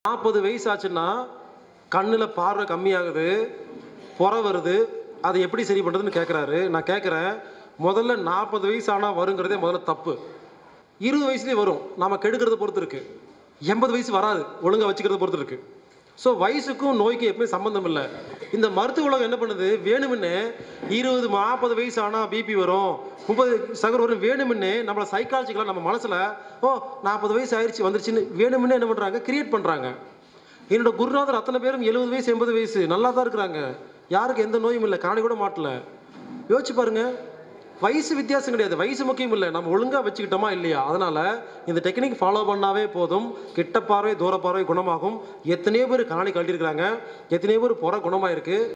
நாற்பது வயசு ஆச்சுன்னா கண்ணில் பார்வை கம்மியாகுது புற வருது அதை எப்படி சரி பண்ணுறதுன்னு கேட்குறாரு நான் கேட்குறேன் முதல்ல நாற்பது வயசு ஆனால் வருங்கிறதே முதல்ல தப்பு இருபது வயசுலேயே வரும் நாம கெடுக்கிறத பொறுத்து இருக்கு எண்பது வயசு வராது ஒழுங்கா வச்சுக்கிறத பொறுத்து இருக்கு ஸோ வயசுக்கும் நோய்க்கும் எப்பவுமே சம்பந்தம் இல்லை இந்த மருத்துவ உலகம் என்ன பண்ணுது வேணுமுன்னே இருபது நாற்பது வயசு ஆனால் பிபி வரும் முப்பது சகர் வரும் வேணுமுன்னே நம்மளை சைக்காலஜிக்கலாக நம்ம மனசில் ஓ நாற்பது வயசு ஆயிடுச்சு வந்துருச்சுன்னு வேணுமுன்னே என்ன பண்ணுறாங்க கிரியேட் பண்ணுறாங்க என்னோட குருநாதர் அத்தனை பேரும் எழுபது வயசு எண்பது வயசு நல்லா தான் இருக்கிறாங்க யாருக்கு எந்த நோயும் இல்லை காணி கூட மாட்டல யோசிச்சு பாருங்க வயசு வித்தியாசம் கிடையாது வயசு முக்கியம் இல்லை நம்ம ஒழுங்கா வச்சுக்கிட்டோமா இல்லையா அதனால இந்த டெக்னிக் ஃபாலோ பண்ணாவே போதும் கிட்ட பார்வை தூர பார்வை குணமாகும் எத்தனையோ பேர் காணி கழட்டியிருக்கிறாங்க எத்தனையோ பேர் புற குணமாயிருக்கு